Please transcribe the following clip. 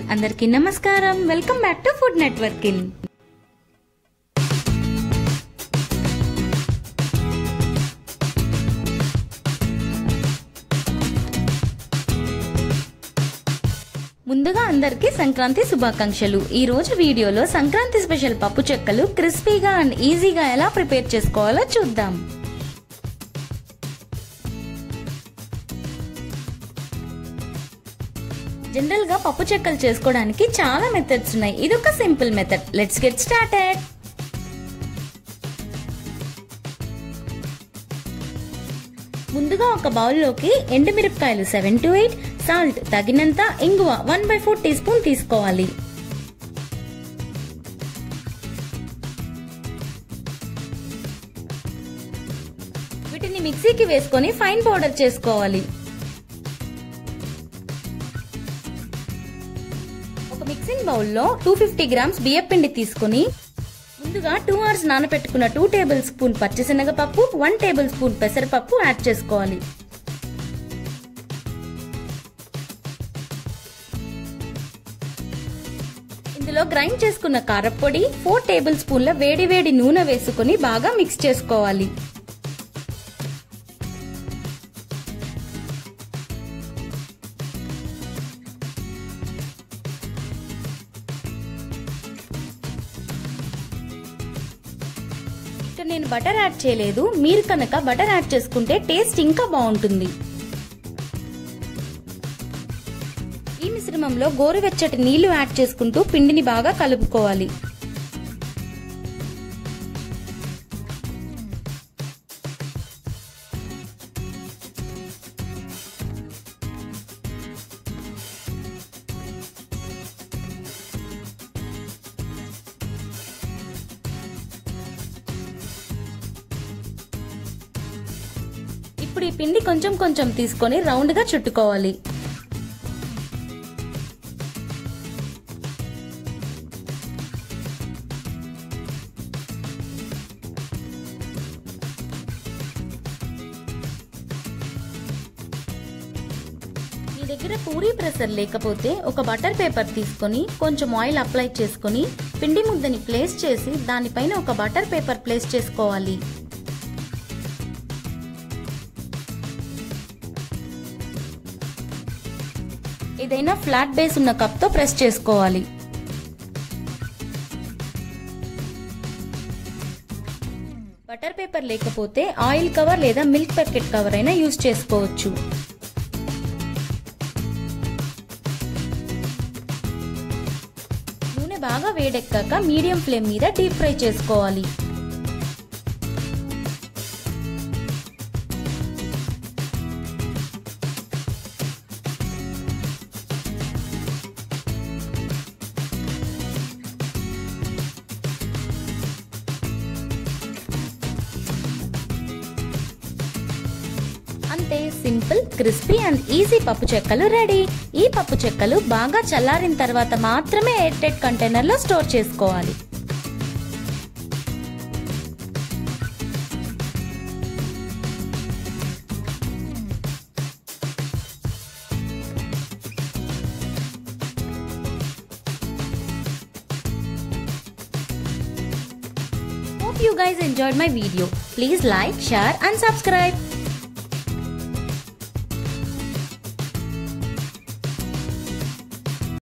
అందరికీ నమస్కారం welcome back to food networking ముందుగా అందరికీ సంక్రాంతి శుభాకాంక్షలు ఈ రోజు వీడియోలో సంక్రాంతి స్పెషల్ పప్పు చెక్కలు క్రిస్పీగా అండ్ ఈజీగా ఎలా ప్రిపేర్ చేసుకోవాలో చూద్దాం జనరల్ గా పప్పు చెక్కలు చేసుకోవడానికి చాలా మెథడ్స్ ఉన్నాయి ఇది ఒక simple method let's get started ముందుగా ఒక బౌల్లోకి ఎండుమిరపకాయలు సెవెన్ టు ఎయిట్ సాల్ట్ తగినంత ఇంగువ one by four teaspoon తీసుకోవాలి వీటిని మిక్సీకి వేసుకొని ఫైన్ పౌడర్ చేసుకోవాలి ఒక మిక్సింగ్ బౌల్లో టూ ఫిఫ్టీ గ్రామ్స్ బియ్యపిండి తీసుకుని ముందుగా టూ అవర్స్ నానబెట్టుకున్న టూ టేబుల్ స్పూన్ పచ్చిశనగపప్పు వన్ టేబుల్ స్పూన్ పెసరపప్పు యాడ్ చేసుకోవాలి ఇందులో గ్రైండ్ చేసుకున్న కారప్పొడి ఫోర్ టేబుల్ స్పూన్ల వేడి వేడి నూనె వేసుకుని బాగా మిక్స్ చేసుకోవాలి ఇక్కడ నేను బటర్ యాడ్ చేయలేదు మీరు కనుక బటర్ యాడ్ చేసుకుంటే టేస్ట్ ఇంకా బాగుంటుంది ఈ మిశ్రమంలో గోరువెచ్చటి నీళ్లు యాడ్ చేసుకుంటూ పిండిని బాగా కలుపుకోవాలి ఇప్పుడు ఈ పిండి కొంచెం కొంచెం తీసుకొని రౌండ్ గా చుట్టుకోవాలి మీ దగ్గర పూరీ ప్రెసర్ లేకపోతే ఒక బటర్ పేపర్ తీసుకొని కొంచెం ఆయిల్ అప్లై చేసుకొని పిండి ముద్దని ప్లేస్ చేసి దానిపైన ఒక బటర్ పేపర్ ప్లేస్ చేసుకోవాలి ఏదైనా ఫ్లాట్ బేస్ ఉన్న కప్తో ప్రెస్ చేసుకోవాలి బటర్ పేపర్ లేకపోతే ఆయిల్ కవర్ లేదా మిల్క్ ప్యాకెట్ కవర్ అయినా యూజ్ చేసుకోవచ్చు నూనె బాగా వేడెక్కాక మీడియం ఫ్లేమ్ మీద డీప్ ఫ్రై చేసుకోవాలి అంతే సింపుల్ క్రిస్పీ అండ్ ఈజీ పప్పు చెక్కలు రెడీ ఈ పప్పు చెక్కలు బాగా చల్లారిన తర్వాత మాత్రమే ఎయిర్ టైట్ కంటైనర్ లో స్టోర్ చేసుకోవాలి Hope you guys enjoyed my video. Please like, share and subscribe.